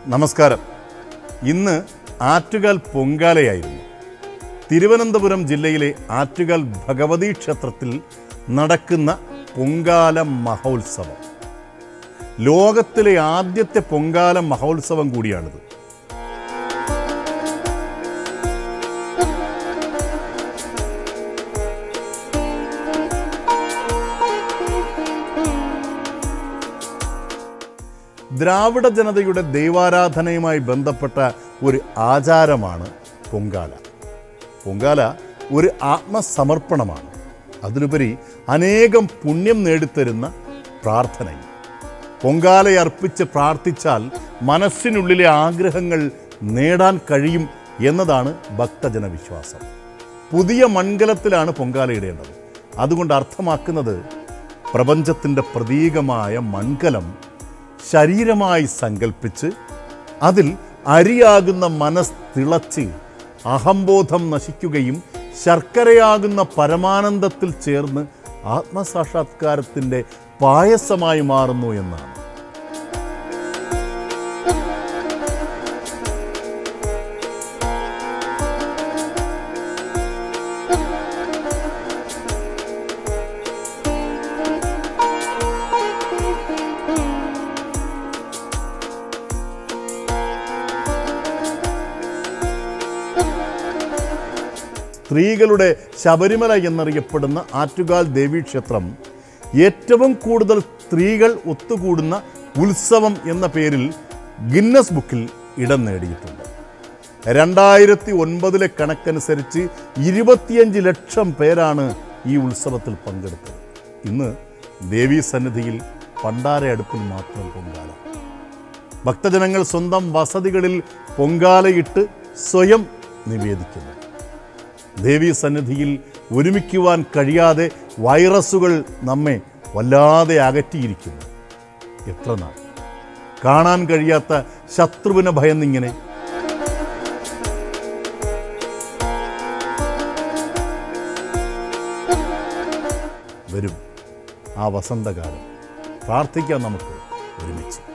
നമസ്കാരം ഇന്ന് ആറ്റുകാൽ പൊങ്കാലയായിരുന്നു തിരുവനന്തപുരം ജില്ലയിലെ ആറ്റുകാൽ ഭഗവതി ക്ഷേത്രത്തിൽ നടക്കുന്ന പൊങ്കാല മഹോത്സവം ലോകത്തിലെ ആദ്യത്തെ പൊങ്കാല മഹോത്സവം കൂടിയാണിത് ദ്രാവിഡ ജനതയുടെ ദൈവാരാധനയുമായി ബന്ധപ്പെട്ട ഒരു ആചാരമാണ് പൊങ്കാല പൊങ്കാല ഒരു ആത്മസമർപ്പണമാണ് അതിലുപരി അനേകം പുണ്യം നേടിത്തരുന്ന പ്രാർത്ഥനയും പൊങ്കാലയർപ്പിച്ച് പ്രാർത്ഥിച്ചാൽ മനസ്സിനുള്ളിലെ ആഗ്രഹങ്ങൾ നേടാൻ കഴിയും എന്നതാണ് ഭക്തജന വിശ്വാസം പുതിയ മൺകലത്തിലാണ് പൊങ്കാലയിടേണ്ടത് അതുകൊണ്ട് അർത്ഥമാക്കുന്നത് പ്രപഞ്ചത്തിൻ്റെ പ്രതീകമായ മൺകലം ശരീരമായി സങ്കല്പിച്ച് അതിൽ അരിയാകുന്ന മനസ് തിളച്ച് അഹംബോധം നശിക്കുകയും ശർക്കരയാകുന്ന പരമാനന്ദത്തിൽ ചേർന്ന് ആത്മസാക്ഷാത്കാരത്തിൻ്റെ പായസമായി മാറുന്നു എന്നാണ് സ്ത്രീകളുടെ ശബരിമല എന്നറിയപ്പെടുന്ന ആറ്റുകാൽ ദേവീക്ഷേത്രം ഏറ്റവും കൂടുതൽ സ്ത്രീകൾ ഒത്തുകൂടുന്ന ഉത്സവം എന്ന പേരിൽ ഗിന്നസ് ബുക്കിൽ ഇടം നേടിയിട്ടുണ്ട് രണ്ടായിരത്തി ഒൻപതിലെ കണക്കനുസരിച്ച് ഇരുപത്തിയഞ്ച് ലക്ഷം പേരാണ് ഈ ഉത്സവത്തിൽ പങ്കെടുത്തത് ഇന്ന് ദേവീ സന്നിധിയിൽ പണ്ടാര അടുപ്പിൽ മാത്രം പൊങ്കാല ഭക്തജനങ്ങൾ സ്വന്തം വസതികളിൽ പൊങ്കാലയിട്ട് സ്വയം നിവേദിക്കുന്നു ദേവീ സന്നിധിയിൽ ഒരുമിക്കുവാൻ കഴിയാതെ വൈറസുകൾ നമ്മെ വല്ലാതെ അകറ്റിയിരിക്കുന്നു എത്ര നാൾ കാണാൻ കഴിയാത്ത ശത്രുവിനെ ഭയന്നിങ്ങനെ വരും ആ വസന്തകാലം പ്രാർത്ഥിക്കാം നമുക്ക് ഒരുമിച്ച്